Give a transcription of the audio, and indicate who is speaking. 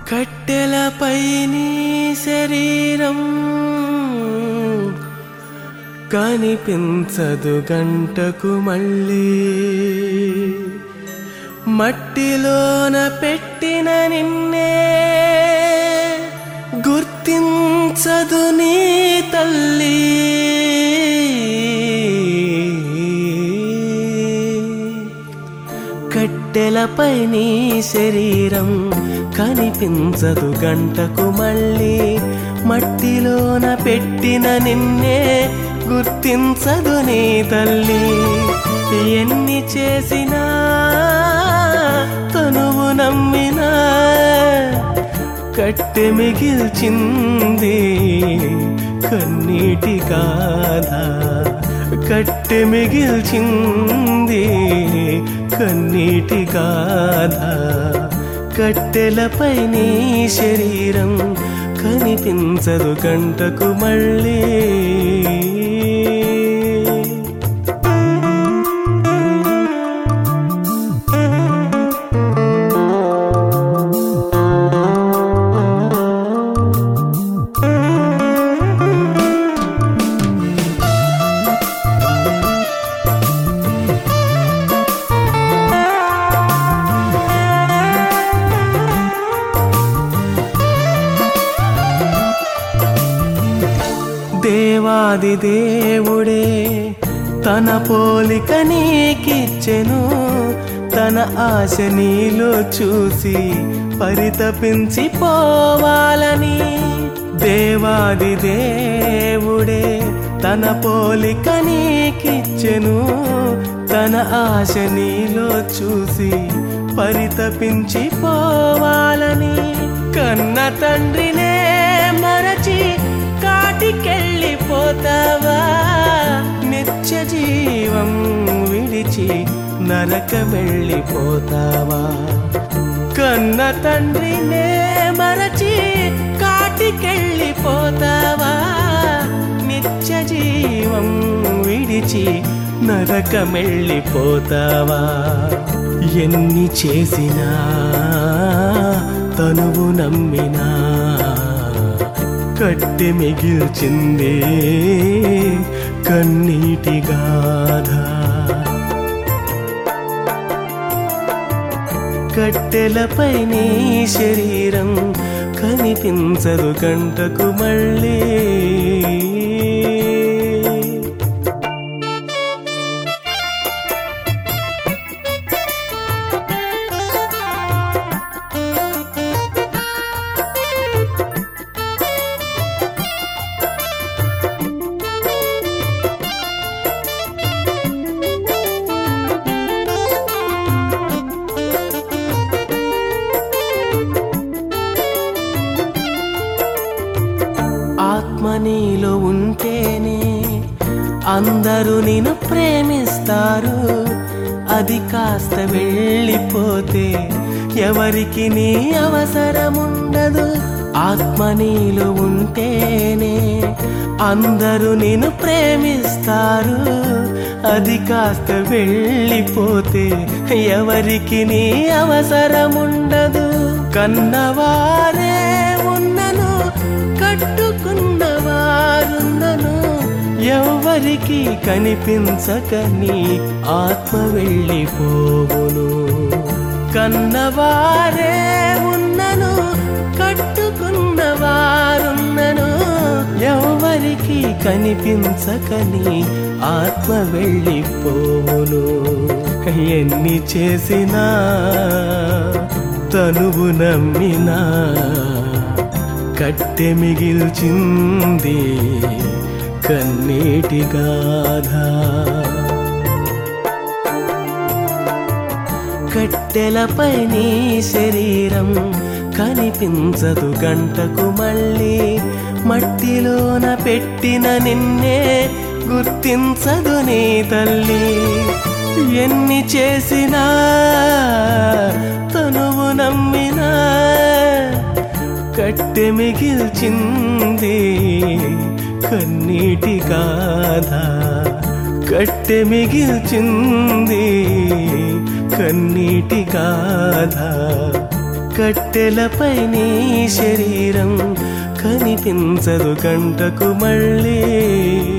Speaker 1: కట్టెలపై నీ శరీరం కనిపించదు గంటకు మళ్ళీ మట్టిలోన పెట్టిన నిన్నే గుర్తించదు నీ తల్లి కట్టెలపై నీ శరీరం కనిపించదు గంటకు మళ్ళీ మట్టిలోన పెట్టిన నిన్నే గుర్తించదు నీ తల్లి ఎన్ని చేసినా తనువు నమ్మినా కట్టె మిగిల్చింది కన్నీటి గాథ కట్టె మిగిల్చింది కన్నీటి గాథ కట్టెలపై నీ శరీరం కనిపించదు గంటకు మళ్ళీ దేవాది దేవుడే తన పోలిక నీకిచ్చెను తన ఆశ నీలో చూసి పరితపించి పోవాలని దేవాది దేవుడే తన పోలిక నీకిచ్చెను తన ఆశ నీలో చూసి పరితపించి పోవాలని కన్న తండ్రినే మరచి కాటికెళ్ళిపోతావా నిత్య జీవం విడిచి నరక వెళ్ళిపోతావా కన్న తండ్రినే మరచి కాటికెళ్ళిపోతావా నిత్య జీవం విడిచి నరకమెళ్ళిపోతావా ఎన్ని చేసినా తనువు నమ్మినా కట్టె మిగిల్చిందే కన్నీటి గాథ కట్టెలపై నీ శరీరం కనిపించదు గంటకు మళ్ళీ ఆత్మ నీలో ఉంటేనే అందరూ నిన్ను ప్రేమిస్తారు అది కాస్త వెళ్ళిపోతే ఎవరికి నీ అవసరముండదు ఆత్మ నీలో ఉంటేనే అందరూ నిన్ను ప్రేమిస్తారు అది కాస్త వెళ్ళిపోతే ఎవరికి నీ అవసరముండదు కన్నవారే ఉన్నను కట్టుకున్నవారున్నను ఎవ్వరికి కనిపించక నీ ఆత్మ వెళ్ళిపోవును కన్నవారే ఉన్నను కట్టుకున్నవారున్నను ఎవ్వరికి కనిపించక నీ ఆత్మ వెళ్ళిపోవును ఎన్ని చేసినా తనువు నమ్మినా కట్టె మిగిల్చింది కన్నీటి గాథ కట్టెలపై నీ శరీరం కనిపించదు గంటకు మళ్ళీ మట్టిలోన పెట్టిన నిన్నే గుర్తించదు నీ తల్లి ఎన్ని చేసినా తనువు నమ్మినా కట్టె మిగిల్చింది కన్నీటి గాథ కట్టె మిగిల్చింది కన్నీటి గాథ కట్టెలపై నీ శరీరం కనిపించదు కంటకు మళ్ళీ